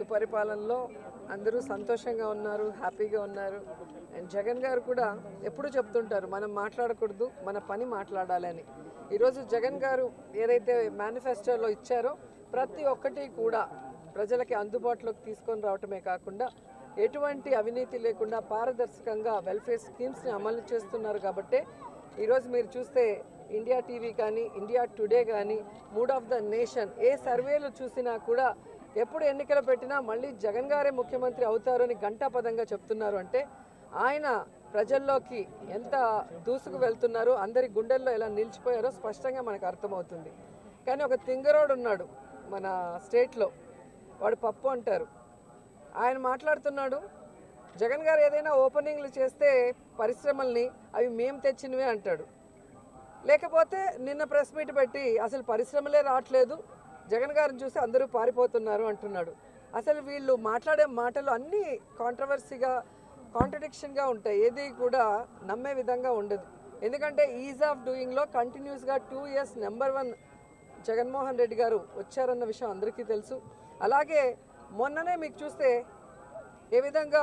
సుపరిపాలనలో అందరూ సంతోషంగా ఉన్నారు హ్యాపీగా ఉన్నారు అండ్ జగన్ గారు కూడా ఎప్పుడు చెప్తుంటారు మనం మాట్లాడకూడదు మన పని మాట్లాడాలని ఈరోజు జగన్ గారు ఏదైతే మేనిఫెస్టోలో ఇచ్చారో ప్రతి ఒక్కటి కూడా ప్రజలకి అందుబాటులోకి తీసుకొని రావటమే కాకుండా ఎటువంటి అవినీతి లేకుండా పారదర్శకంగా వెల్ఫేర్ స్కీమ్స్ని అమలు చేస్తున్నారు కాబట్టే ఈరోజు మీరు చూస్తే ఇండియా టీవీ కానీ ఇండియా టుడే కానీ మూడ్ ఆఫ్ ద నేషన్ ఏ సర్వేలు చూసినా కూడా ఎప్పుడు ఎన్నికలు పెట్టినా మళ్ళీ జగన్ గారే ముఖ్యమంత్రి అవుతారని ఘంటాపదంగా చెప్తున్నారు అంటే ఆయన ప్రజల్లోకి ఎంత దూసుకు వెళ్తున్నారో అందరి గుండెల్లో ఎలా నిలిచిపోయారో స్పష్టంగా మనకు అర్థమవుతుంది కానీ ఒక తింగరోడు ఉన్నాడు మన స్టేట్లో వాడు పప్పు అంటారు ఆయన మాట్లాడుతున్నాడు జగన్ గారు ఏదైనా ఓపెనింగ్లు చేస్తే పరిశ్రమల్ని అవి మేము తెచ్చినవే అంటాడు లేకపోతే నిన్న ప్రెస్ మీట్ పెట్టి అసలు పరిశ్రమలే రావట్లేదు జగన్ గారిని చూసి అందరూ పారిపోతున్నారు అంటున్నాడు అసలు వీళ్ళు మాట్లాడే మాటలు అన్నీ కాంట్రవర్సీగా కాంట్రడిక్షన్గా ఉంటాయి ఏది కూడా నమ్మే విధంగా ఉండదు ఎందుకంటే ఈజ్ ఆఫ్ డూయింగ్లో కంటిన్యూస్గా two years number one Jaganmohan Reddy గారు వచ్చారన్న విషయం అందరికీ తెలుసు అలాగే మొన్ననే మీకు చూస్తే ఏ విధంగా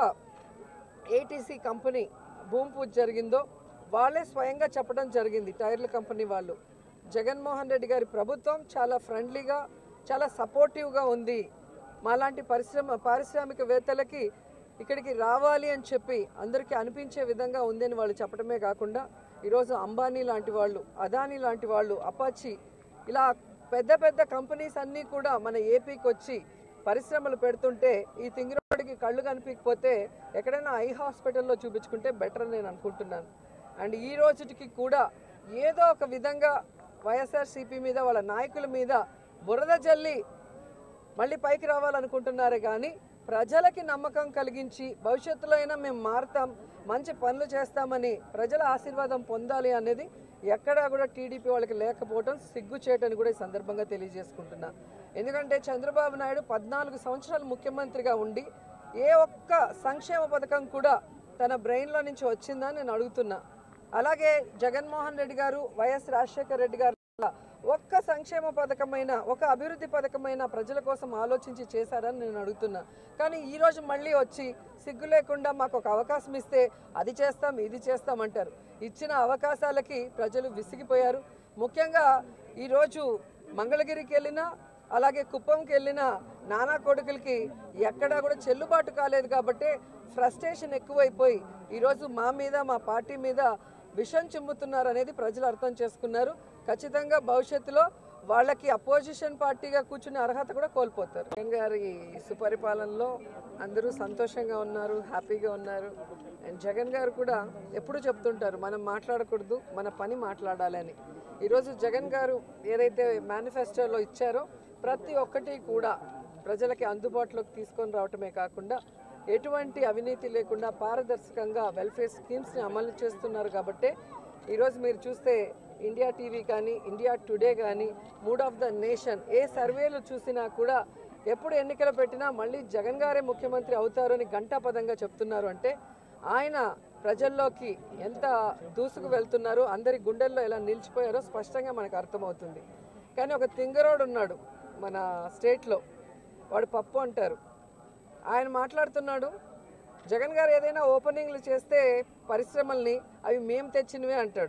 ఏటీసీ కంపెనీ భూమి పూజ జరిగిందో వాళ్ళే స్వయంగా చెప్పడం జరిగింది టైర్ల కంపెనీ వాళ్ళు జగన్మోహన్ రెడ్డి గారి ప్రభుత్వం చాలా ఫ్రెండ్లీగా చాలా సపోర్టివ్గా ఉంది మాలాంటి పరిశ్రమ పారిశ్రామికవేత్తలకి ఇక్కడికి రావాలి అని చెప్పి అందరికీ అనిపించే విధంగా ఉందని వాళ్ళు చెప్పడమే కాకుండా ఈరోజు అంబానీ లాంటి వాళ్ళు అదానీ లాంటి వాళ్ళు అపాచి ఇలా పెద్ద పెద్ద కంపెనీస్ అన్నీ కూడా మన ఏపీకి వచ్చి పరిశ్రమలు పెడుతుంటే ఈ తింగిరోడికి కళ్ళు కనిపించకపోతే ఎక్కడైనా ఐ హాస్పిటల్లో చూపించుకుంటే బెటర్ అని నేను అనుకుంటున్నాను అండ్ ఈ రోజుకి కూడా ఏదో ఒక విధంగా వైఎస్ఆర్సీపీ మీద వాళ్ళ నాయకుల మీద బురద జల్లి మళ్ళీ పైకి రావాలనుకుంటున్నారే కానీ ప్రజలకి నమ్మకం కలిగించి భవిష్యత్తులో అయినా మేము మారుతాం మంచి పనులు చేస్తామని ప్రజల ఆశీర్వాదం పొందాలి అనేది ఎక్కడా కూడా టీడీపీ వాళ్ళకి లేకపోవడం సిగ్గుచేటని కూడా ఈ సందర్భంగా తెలియజేసుకుంటున్నా ఎందుకంటే చంద్రబాబు నాయుడు పద్నాలుగు సంవత్సరాలు ముఖ్యమంత్రిగా ఉండి ఏ ఒక్క సంక్షేమ పథకం కూడా తన బ్రెయిన్లో నుంచి వచ్చిందని నేను అడుగుతున్నా అలాగే జగన్మోహన్ రెడ్డి గారు వైఎస్ రాజశేఖర రెడ్డి గారు ఒక్క సంక్షేమ పథకమైన ఒక అభివృద్ధి పథకమైన ప్రజల కోసం ఆలోచించి చేశారని నేను అడుగుతున్నా కానీ ఈ రోజు మళ్ళీ వచ్చి సిగ్గు లేకుండా మాకు ఒక అవకాశం ఇస్తే అది చేస్తాం ఇది చేస్తాం అంటారు ఇచ్చిన అవకాశాలకి ప్రజలు విసిగిపోయారు ముఖ్యంగా ఈరోజు మంగళగిరికి వెళ్ళినా అలాగే కుప్పంకి వెళ్ళిన నానా కొడుకులకి ఎక్కడా కూడా చెల్లుబాటు కాలేదు కాబట్టి ఫ్రస్ట్రేషన్ ఎక్కువైపోయి ఈరోజు మా మీద మా పార్టీ మీద విషం చిమ్ముతున్నారు అనేది ప్రజలు అర్థం చేసుకున్నారు ఖచ్చితంగా భవిష్యత్తులో వాళ్ళకి అపోజిషన్ పార్టీగా కూర్చునే అర్హత కూడా కోల్పోతారు జగన్ గారి సుపరిపాలనలో అందరూ సంతోషంగా ఉన్నారు హ్యాపీగా ఉన్నారు అండ్ జగన్ గారు కూడా ఎప్పుడు చెప్తుంటారు మనం మాట్లాడకూడదు మన పని మాట్లాడాలని ఈరోజు జగన్ గారు ఏదైతే మేనిఫెస్టోలో ఇచ్చారో ప్రతి ఒక్కటి కూడా ప్రజలకి అందుబాటులోకి తీసుకొని రావటమే కాకుండా ఎటువంటి అవినీతి లేకుండా పారదర్శకంగా వెల్ఫేర్ స్కీమ్స్ని అమలు చేస్తున్నారు కాబట్టే ఈరోజు మీరు చూస్తే ఇండియా టీవీ కానీ ఇండియా టుడే కానీ మూడ్ ఆఫ్ ద నేషన్ ఏ సర్వేలు చూసినా కూడా ఎప్పుడు ఎన్నికలు పెట్టినా మళ్ళీ జగన్ గారే ముఖ్యమంత్రి అవుతారని ఘంటాపదంగా చెప్తున్నారు అంటే ఆయన ప్రజల్లోకి ఎంత దూసుకు వెళ్తున్నారో అందరి గుండెల్లో ఎలా నిలిచిపోయారో స్పష్టంగా మనకు అర్థమవుతుంది కానీ ఒక తింగరోడు ఉన్నాడు మన స్టేట్లో వాడు పప్పు అంటారు ఆయన మాట్లాడుతున్నాడు జగన్ గారు ఏదైనా ఓపెనింగ్లు చేస్తే పరిశ్రమల్ని అవి మేము తెచ్చినవే అంటాడు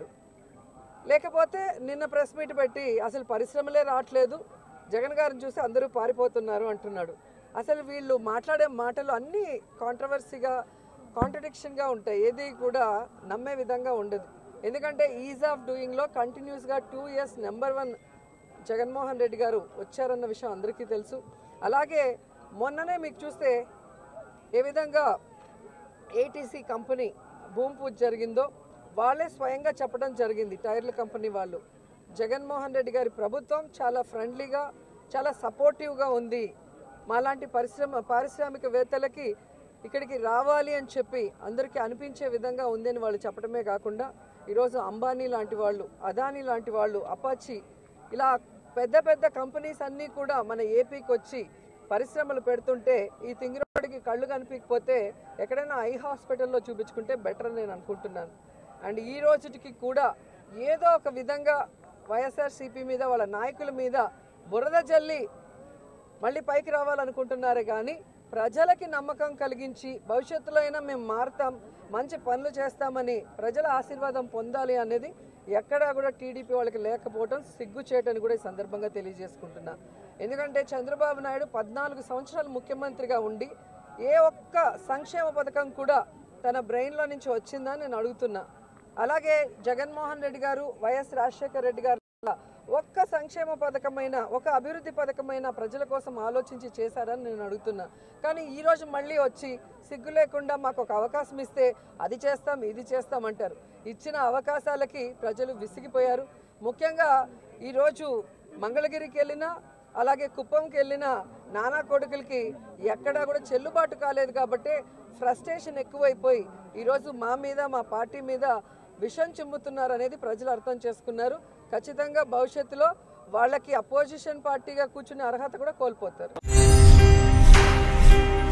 లేకపోతే నిన్న ప్రెస్ మీట్ పెట్టి అసలు పరిశ్రమలే రావట్లేదు జగన్ గారిని చూసి అందరూ పారిపోతున్నారు అంటున్నాడు అసలు వీళ్ళు మాట్లాడే మాటలు అన్నీ కాంట్రవర్సీగా కాంట్రడిక్షన్గా ఉంటాయి ఏది కూడా నమ్మే విధంగా ఉండదు ఎందుకంటే ఈజ్ ఆఫ్ డూయింగ్లో కంటిన్యూస్గా two years number one Jaganmohan Reddy గారు వచ్చారన్న విషయం అందరికీ తెలుసు అలాగే మొన్ననే మీకు చూస్తే ఏ విధంగా ఏటీసీ కంపెనీ భూమి పూజ జరిగిందో వాళ్ళే స్వయంగా చెప్పడం జరిగింది టైర్ల కంపెనీ వాళ్ళు జగన్మోహన్ రెడ్డి గారి ప్రభుత్వం చాలా ఫ్రెండ్లీగా చాలా సపోర్టివ్గా ఉంది మాలాంటి పరిశ్రమ పారిశ్రామికవేత్తలకి ఇక్కడికి రావాలి అని చెప్పి అందరికీ అనిపించే విధంగా ఉందని వాళ్ళు చెప్పడమే కాకుండా ఈరోజు అంబానీ లాంటి వాళ్ళు అదానీ లాంటి వాళ్ళు అపాచి ఇలా పెద్ద పెద్ద కంపెనీస్ అన్నీ కూడా మన ఏపీకి వచ్చి పరిశ్రమలు పెడుతుంటే ఈ తింగిరోడికి కళ్ళు కనిపించకపోతే ఎక్కడైనా ఐ హాస్పిటల్లో చూపించుకుంటే బెటర్ అని నేను అనుకుంటున్నాను అండ్ ఈ రోజుకి కూడా ఏదో ఒక విధంగా వైఎస్ఆర్సీపీ మీద వాళ్ళ నాయకుల మీద బురద జల్లి మళ్ళీ పైకి రావాలనుకుంటున్నారే కానీ ప్రజలకి నమ్మకం కలిగించి భవిష్యత్తులో అయినా మేము మారుతాం మంచి పనులు చేస్తామని ప్రజల ఆశీర్వాదం పొందాలి అనేది ఎక్కడా కూడా టీడీపీ వాళ్ళకి లేకపోవడం సిగ్గుచేటని కూడా ఈ సందర్భంగా తెలియజేసుకుంటున్నా ఎందుకంటే చంద్రబాబు నాయుడు పద్నాలుగు సంవత్సరాలు ముఖ్యమంత్రిగా ఉండి ఏ ఒక్క సంక్షేమ పథకం కూడా తన బ్రెయిన్లో నుంచి వచ్చిందని నేను అడుగుతున్నా అలాగే జగన్మోహన్ రెడ్డి గారు వైఎస్ రాజశేఖర రెడ్డి గారు ఒక్క సంక్షేమ పథకమైన ఒక అభివృద్ధి పథకమైన ప్రజల కోసం ఆలోచించి చేశారని నేను అడుగుతున్నా కానీ ఈ రోజు మళ్ళీ వచ్చి సిగ్గు లేకుండా మాకు ఒక అవకాశం ఇస్తే అది చేస్తాం ఇది చేస్తాం అంటారు ఇచ్చిన అవకాశాలకి ప్రజలు విసిగిపోయారు ముఖ్యంగా ఈరోజు మంగళగిరికి వెళ్ళినా అలాగే కుప్పంకి వెళ్ళిన నానా కొడుకులకి ఎక్కడా కూడా చెల్లుబాటు కాలేదు కాబట్టి ఫ్రస్ట్రేషన్ ఎక్కువైపోయి ఈరోజు మా మీద మా పార్టీ మీద విషం చిమ్ముతున్నారు అనేది ప్రజలు అర్థం చేసుకున్నారు ఖచ్చితంగా భవిష్యత్తులో వాళ్ళకి అపోజిషన్ పార్టీగా కూర్చునే అర్హత కూడా కోల్పోతారు